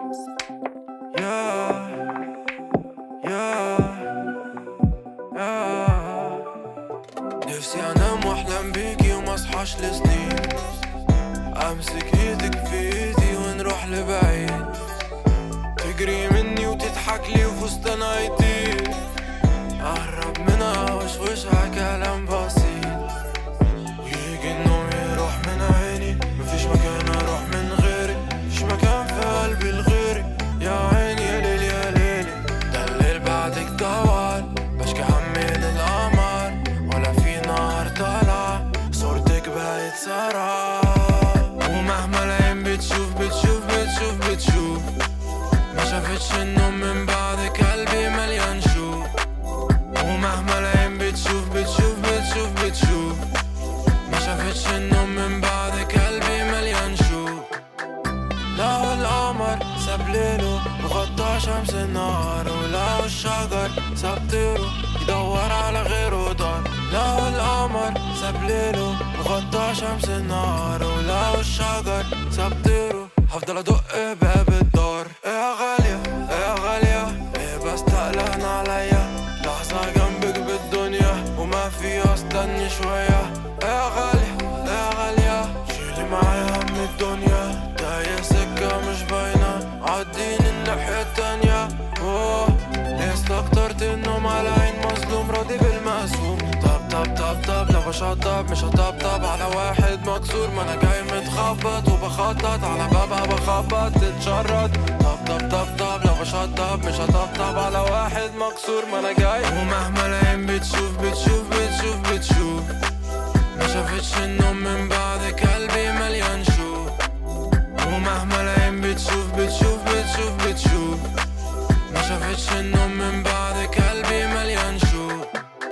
يا يا يا نفسي انام واحلم بيكي وما اصحاش لسنين امسك ايدك في ايدي ونروح لبعيد تجري مني وتضحك لي وفستان عيدي اقرب منها وشوشها كلام بسيط ويجي النوم يروح من عيني مفيش مكان اروح من غيرك مفيش مكان في قلبي لغيرك يا عيني يا ليل يا ليلي ده الليل بعدك طوال بشكي من القمر ولا في نهار طالع صورتك بقت سراب ومهما العين بتشوف بتشوف بتشوف بتشوف ما شافتش النوم من بعدك قلبي مليان شوق ومهما العين بتشوف بتشوف بتشوف بتشوف ما شافتش النوم من بعدك قلبي مليان شوق لو القمر ساب ليله وغطى شمس النهار ولو الشجر ساب طيره يدور على غيره دار لو القمر ساب ليله وغطى شمس النهار ولو الشجر ساب طيره هفضل ادق باب الدار إيه يا غالية إيه يا غالية إيه بستقلقنا عليا لحظة جنبك بالدنيا وما في استني شوية إيه يا غالية إيه يا غالية شيلي معايا هم الدنيا تايه سكة مش باينة عديني الناحية التانية أوه ليه استكترت النوم على عين مظلوم راضي بالمقسوم طب طب طب طب لو بشطب مش هطبطب على واحد مكسور ما انا جاي متخبط وبخطط على بابها بخبط تتشرط طب طب طب طب لو بشطب مش هطبطب على واحد مكسور ما انا جاي ومهما العين بتشوف بتشوف بتشوف بتشوف ما شافتش النوم من بعدك قلبي مليان شوق ومهما العين بتشوف بتشوف بتشوف بتشوف ما شافتش النوم من بعدك قلبي مليان شوق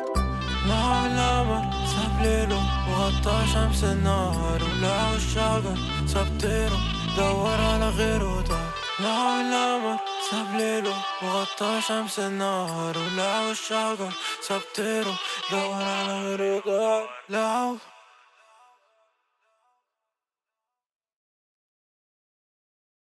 لو القمر ساب ليله وغطى شمس النهار ولو الشجر ساب طيره دور على غيره دار لو القمر ساب ليله وغطى شمس النهار ولو الشجر ساب طيره دور على غيره دار لو